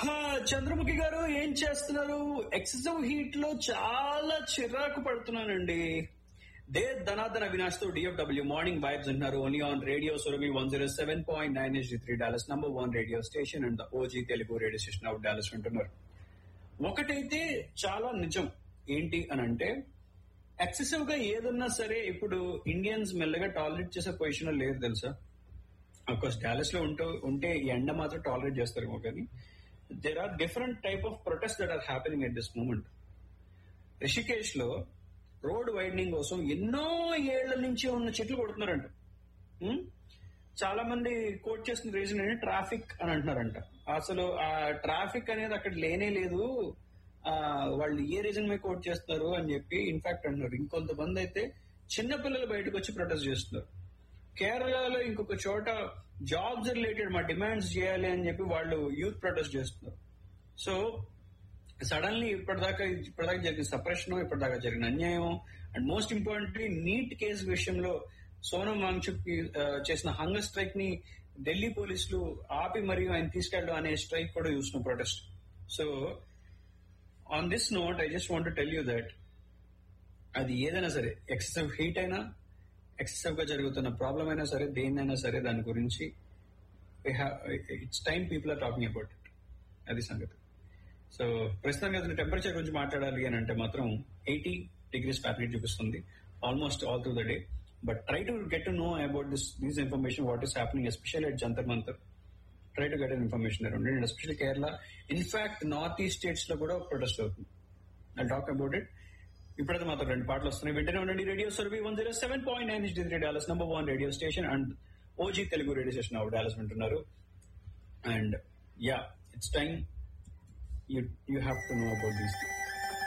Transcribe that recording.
హా, చంద్రముఖి గారు ఏం చేస్తున్నారు ఎక్సెసివ్ హీట్ లో చాలా చిరాకు పడుతున్నానండి దే ధనాధన వినాష్ తో డిఎఫ్డబ్ల్యూ మార్నింగ్ వైబ్స్ అంటున్నారు only on radio Surabhi one zero seven point nine S three Dallas number one radio station and OG Telugu radio station of Dallas అంటున్నారు ఒకటైతే చాలా నిజం ఏంటి అని అంటే ఎక్సెసివ్ గా ఏదన్నా సరే ఇప్పుడు ఇండియన్స్ మెల్లగా టాలరేట్ చేసే పొజిషన్ లో లేదు తెలుసా అఫ్కోర్స్ డాలస్ లో ఉంటూ ఉంటే ఈ ఎండ మాత్రం టాలరేట్ చేస్తారేమో కానీ there are different type of protest that are happening at this moment Rishikesh లో రోడ్ వైడనింగ్ కోసం ఎన్నో ఏళ్ల నుంచి ఉన్న చెట్లు కొడుతున్నారంట ఉం? చాలా మంది కోట్ చేసిన రీజన్ ఏంటి ట్రాఫిక్ అని అంటున్నారంట అసలు ఆ ట్రాఫిక్ అనేది అక్కడ లేనే లేదు ఆ వాళ్ళు ఏ రీజన్ మీద కోట్ చేస్తున్నారు అని చెప్పి ఇన్ఫాక్ట్ అంటున్నారు ఇంకొంతమంది అయితే చిన్నపిల్లలు బయటకు వచ్చి ప్రొటెస్ట్ చేస్తున్నారు కేరళలో ఇంకొక చోట జాబ్స్ రిలేటెడ్ మా డిమాండ్స్ చేయాలి అని చెప్పి వాళ్ళు యూత్ ప్రొటెస్ట్ చేస్తున్నారు సో సడన్లీ ఇప్పటిదాకా ఇప్పటిదాకా జరిగిన సప్రెషన్ ఇప్పటిదాకా జరిగిన అన్యాయం and most importantly NEET case విషయంలో సోనం వాంగ్చుక్ కి, ఆ, చేసిన హంగర్ స్ట్రైక్ ని ఢిల్లీ పోలీసులు ఆపి మరియు ఆయన తీసుకెళ్ళడం అనే స్ట్రైక్ కూడా చూసిన protest so on this note I just want tell you that అది ఏదైనా సరే ఎక్సెసివ్ హీట్ అయినా ఎక్సెసివ్ గా జరుగుతున్న ప్రాబ్లం అయినా సరే దేన్నైనా సరే దాని గురించి it's time people are talking about it అది సంగతి సో ప్రస్తుతానికి అతని టెంపరేచర్ గురించి మాట్లాడాలి అని అంటే మాత్రం ఎయిటీ డిగ్రీస్ ఫ్యాబ్రిక్ చూపిస్తుంది almost all through the day but try to get to know about this these information what is happening especial at Jantar Mantar try to get information around and especial Kerala in fact north east states లో కూడా protest అవుతుంది I talk about it ఇప్పుడైతే మాత్రం రెండు పాటలు వస్తున్నాయి వెంటనే ఉండండి radio Surabhi one zero seven point nine three Dallas number one radio station and OG Telugu radio station of Dallas వింటున్నారు and yeah it's time you you have to know about these things